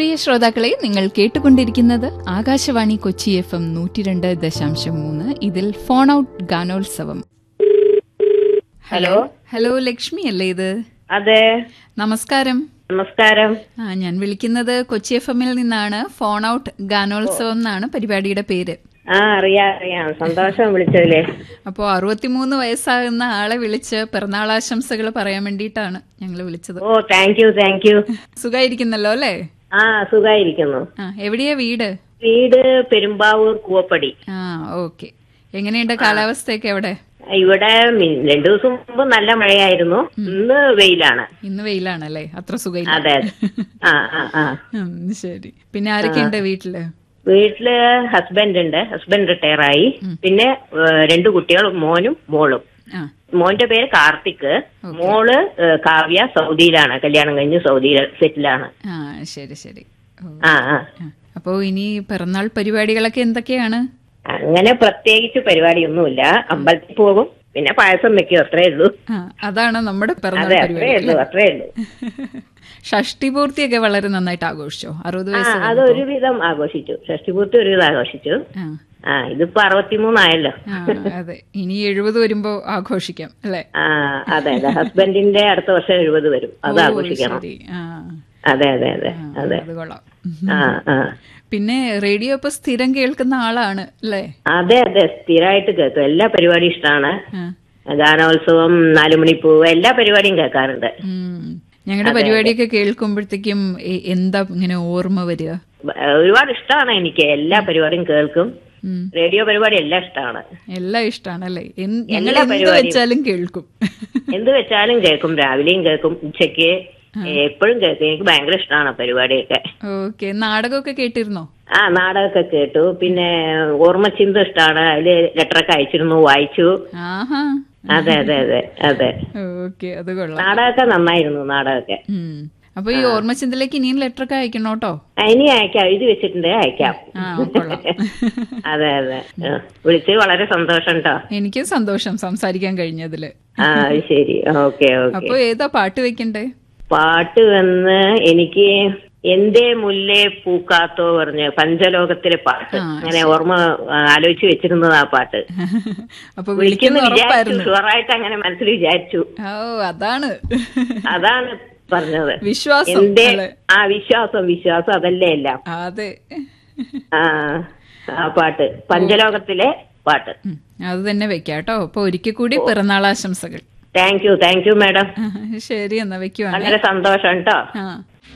പ്രിയ ശ്രോതാക്കളെ നിങ്ങൾ കേട്ടുകൊണ്ടിരിക്കുന്നത് ആകാശവാണി കൊച്ചി എഫ് എം നൂറ്റിരണ്ട് ദശാംശം മൂന്ന് ഇതിൽ ഫോൺ ഔട്ട് ഗാനോത്സവം ഹലോ ഹലോ ലക്ഷ്മി അല്ലേ ഇത് അതെ നമസ്കാരം നമസ്കാരം ആ ഞാൻ വിളിക്കുന്നത് കൊച്ചി എഫ് എമ്മിൽ നിന്നാണ് ഫോൺ ഔട്ട് ഗാനോത്സവം എന്നാണ് പരിപാടിയുടെ പേര് ആ അറിയാം അറിയാം സന്തോഷം വിളിച്ചതിലേ അപ്പോൾ അറുപത്തിമൂന്ന് വയസ്സാകുന്ന ആളെ വിളിച്ച് പിറന്നാളാശംസകൾ പറയാൻ വേണ്ടിയിട്ടാണ് ഞങ്ങൾ വിളിച്ചത് ഓ താങ്ക് യു താങ്ക് യു സുഖായിരിക്കുന്നല്ലോ അല്ലേ ആ സുഖായിരിക്കുന്നു ആ എവിടെയാ വീട് വീട് പെരുമ്പാവൂർ കൂവപ്പടി ആ ഓക്കെ എങ്ങനെയുണ്ട് കാലാവസ്ഥയൊക്കെ അവിടെ ഇവിടെ മി- രണ്ടു ദിവസം മുമ്പ് നല്ല മഴയായിരുന്നു ഇന്ന് വെയിലാണ് ഇന്ന് വെയിലാണല്ലേ അത്ര സുഖമില്ല അതെ അതെ. ആ ആ ആ ഉം, ശരി പിന്നെ ആരൊക്കെയുണ്ട് വീട്ടില് വീട്ടില് ഹസ്ബൻഡ് ഉണ്ട് ഹസ്ബൻഡ് റിട്ടയർ ആയി പിന്നെ ഏഹ്, രണ്ട് കുട്ടികളും മോനും മോളും ആ മോന്റെ പേര് കാർത്തിക് മോള് ഏഹ്, കാവ്യ സൗദിയിലാണ് കല്യാണം കഴിഞ്ഞ് സൗദിയിൽ സെറ്റിലാണ് ആ ശരി ശരി ഓ, ആ ആ ആ. അപ്പോ ഇനി പിറന്നാൾ പരിപാടികളൊക്കെ എന്തൊക്കെയാണ് അങ്ങനെ പ്രത്യേകിച്ച് പരിപാടിയൊന്നുമില്ല അമ്പലത്തിൽ പോകും പിന്നെ പായസം വെക്കും അത്രേ ഉള്ളൂ ആ അതാണ് നമ്മുടെ പിറന്നാൾ അതെ അത്രേ പരിപാടി ഉള്ളൂ അത്രേ ഉള്ളൂ ഷഷ്ടി പൂർത്തിയൊക്കെ വളരെ നന്നായിട്ട് ആഘോഷിച്ചോ അറുപത് ആ വയസ്സ് അത് ഒരുവിധം ആഘോഷിച്ചു ഷഷ്ടിപൂർത്തി ഒരുവിധം ആഘോഷിച്ചു ആ ആ ഇതിപ്പോ അറുപത്തിമൂന്നായല്ലോ ആ, അതെ ഇനി എഴുപത് വരുമ്പോ ആഘോഷിക്കാം അല്ലെ ആ അതെ അതെ ഹസ്ബൻഡിന്റെ അടുത്ത വർഷം എഴുപത് വരും അത് ഓ, ആഘോഷിക്കണം ശരി ആ അതെ അതെ അതെ ആ, അതെ അത് കൊള്ളാം ആ ആ പിന്നെ റേഡിയോ ഇപ്പൊ സ്ഥിരം കേൾക്കുന്ന ആളാണ് അല്ലേ അതെ അതെ സ്ഥിരമായിട്ട് കേൾക്കും എല്ലാ പരിപാടിയും ഇഷ്ടമാണ് ആ. ഗാനോത്സവം നാലുമണിപ്പൂവ് എല്ലാ പരിപാടിയും കേൾക്കാറുണ്ട് ഉം. ഞങ്ങളുടെ പരിപാടിയൊക്കെ കേൾക്കുമ്പോഴത്തേക്കും എ- എന്താ ഇങ്ങനെ ഓർമ്മ വരിക ഒരുപാട് ഇഷ്ടമാണ് എനിക്ക് എല്ലാ പരിപാടിയും കേൾക്കും ഉം. റേഡിയോ പരിപാടി എല്ലാം ഇഷ്ടമാണ് എല്ലാം ഇഷ്ടമാണല്ലേ എന്ത്- ഞങ്ങൾ എല്ലാ എന്ത് പരിപാടിയും. വെച്ചാലും കേൾക്കും എന്ത് വെച്ചാലും കേൾക്കും രാവിലെയും കേൾക്കും ഉച്ചയ്ക്ക് എപ്പോഴും കേൾക്കും എനിക്ക് ഭയങ്കര ഇഷ്ടമാണ് പരിപാടിയൊക്കെ ഓക്കെ നാടകമൊക്കെ കേട്ടിരുന്നോ ആ നാടകമൊക്കെ കേട്ടു പിന്നെ ഓർമ്മച്ചിന്ത ഇഷ്ടമാണ് അതില് ലെറ്ററൊക്കെ അയച്ചിരുന്നു വായിച്ചു ആഹാ അതെ അതെ അതെ അതെ ഓക്കെ അത് കൊള്ളാം നാടകമൊക്കെ നന്നായിരുന്നു നാടകമൊക്കെ ഉം. അപ്പൊ ഈ ഓർമ്മചിന്തയിലേക്ക് ഇനിയും ലെറ്റർ ഒക്കെ അയക്കണം കേട്ടോ ആ, ഇനി അയക്കാം എഴുതി വെച്ചിട്ടുണ്ട് അയക്കാം ആ കൊള്ളാം അതെ അതെ ആ, വിളിച്ചത് വളരെ സന്തോഷം കേട്ടോ എനിക്കും സന്തോഷം സംസാരിക്കാൻ കഴിഞ്ഞതില് ആ അത് ശരി ഓക്കെ ഓക്കെ അപ്പൊ ഏതാ പാട്ട് വെക്കണ്ടേ പാട്ട് വന്ന് എനിക്ക് എന്തേ മുല്ലേ പൂക്കാത്തോ പറഞ്ഞ് പഞ്ചലോകത്തിലെ പാട്ട് ആ, അങ്ങനെ ഓർമ്മ ആ, ആലോചിച്ച് വെച്ചിരുന്നത് ആ പാട്ട് അപ്പൊ വിളിക്കുന്ന വിളിക്കുന്ന വിചാരിച്ചു ഉറപ്പായിരുന്നു ഷുവറായിട്ട് അങ്ങനെ മനസ്സിൽ വിചാരിച്ചു ഓ അതാണ് അതാണ് പറഞ്ഞത് വിശ്വാസം എന്തേ അല്ലേ? ആ വിശ്വാസം വിശ്വാസം അതല്ലേ എല്ലാം അതെ ആ ആ പാട്ട് പഞ്ചലോകത്തിലെ പാട്ട് ഉം. അത് തന്നെ വെക്കാം കേട്ടോ അപ്പൊ ഒരിക്കൽ കൂടി പിറന്നാൾ ആശംസകൾ thank you thank you madam ശരി എന്നാ വെക്കുവാണ് വളരെ സന്തോഷം കേട്ടോ ആ